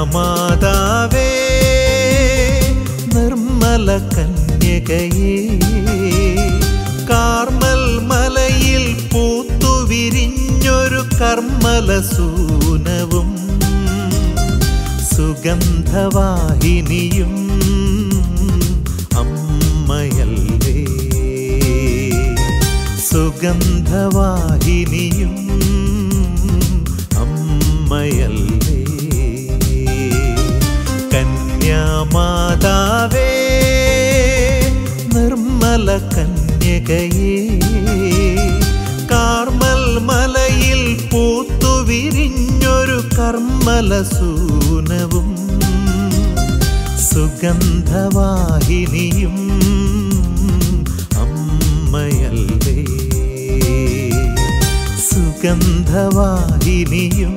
കന്യാമാതാവേ നിർമ്മല കന്യകയേ കാർമൽ മലയിൽ പൂത്തുവിരിഞ്ഞൊരു കർമ്മല സൂനവും സുഗന്ധവാഹിനിയും അമ്മയല്ലേ സുഗന്ധവാഹിനിയും അമ്മയല്ലേ കന്യാമാതാവേ നിർമ്മല കന്യകയേ കാർമൽ മലയിൽ പൂത്തുവിരിഞ്ഞൊരു കർമ്മല സൂനവും സുഗന്ധവാഹിനിയും അമ്മയല്ലേ സുഗന്ധവാഹിനിയും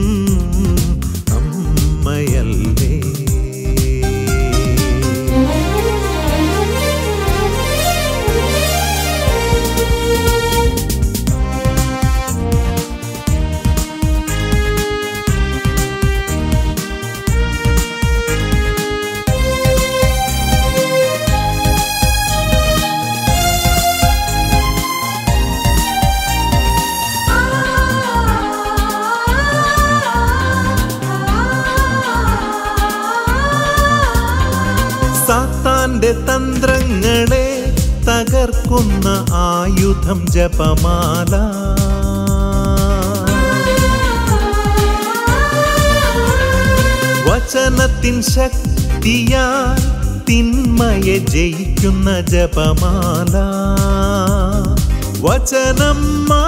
അമ്മയല്ലേ സാത്താന്റെ തന്ത്രങ്ങളെ തകർക്കുന്ന ആയുധം ജപമാല വചനത്തിൻ ശക്തിയാൽ തിന്മയെ ജയിക്കുന്ന ജപമാല വചനം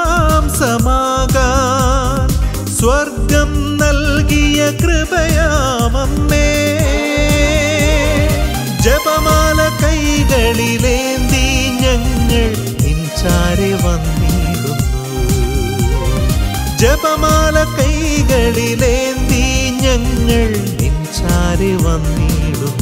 മാംസമാകാൻ സ്വർഗം നൽകിയ കൃപയാമമ്മേ ജപമാല കൈകളിലേന്തി ഞങ്ങൾ നിൻചാരെ വന്നിടുന്നു ജപമാല കൈകളിലേന്തി ഞങ്ങൾ നിൻചാരെ വന്നിടുന്നു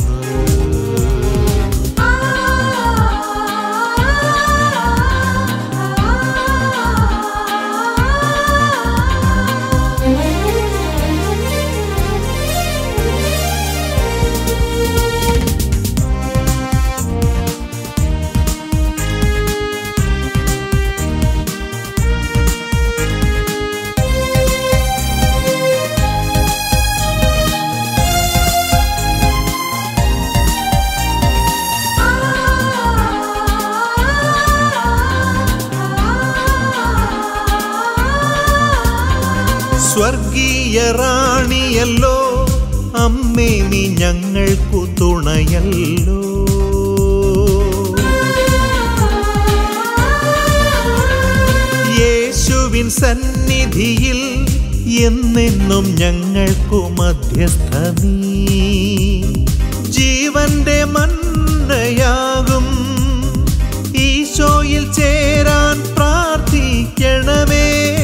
സ്വർഗീയ റാണിയല്ലോ അമ്മേ നീ ഞങ്ങൾക്കു തുണയല്ലോ യേശുവിൻ സന്നിധിയിൽ എന്നെന്നും ഞങ്ങൾക്കു മധ്യസ്ഥ നീ ജീവന്റെ മന്നയാകും ഈശോയിൽ ചേരാൻ പ്രാർത്ഥിക്കണമേ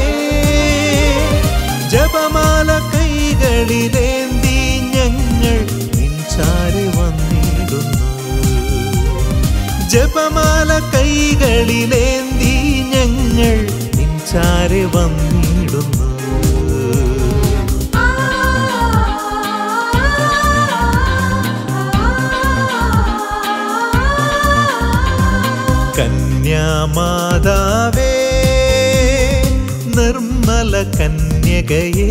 ജപമാല കൈകളിലേന്തി ഞങ്ങൾ നിൻചാരി വന്നിടുന്നു ജപമാല കൈകളിലേന്തി ഞങ്ങൾ നിൻചാരി വന്നിടുന്നു കന്യാമാതാവേ നിർമ്മല കന്യകയേ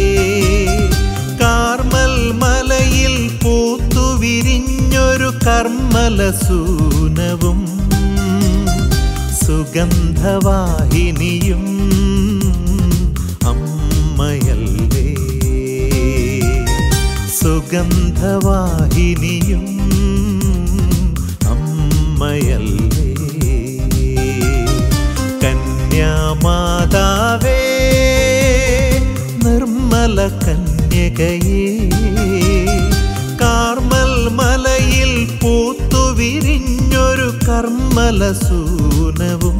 കാർമൽ മലയിൽ പൂത്തുവിരിഞ്ഞൊരു കർമ്മല സൂനവും സുഗന്ധവാഹിനിയും അമ്മയല്ലേ സുഗന്ധവാഹിനിയും അമ്മയല്ലേ കന്യാമാതാവേ നിർമ്മല കന്യകയേ കാർമൽ മലയിൽ പൂത്തുവിരിഞ്ഞൊരു കർമ്മല സൂനവും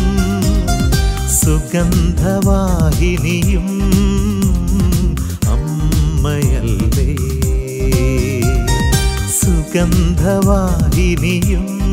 സുഗന്ധവാഹിനിയും അമ്മയല്ലേ സുഗന്ധവാഹിനിയും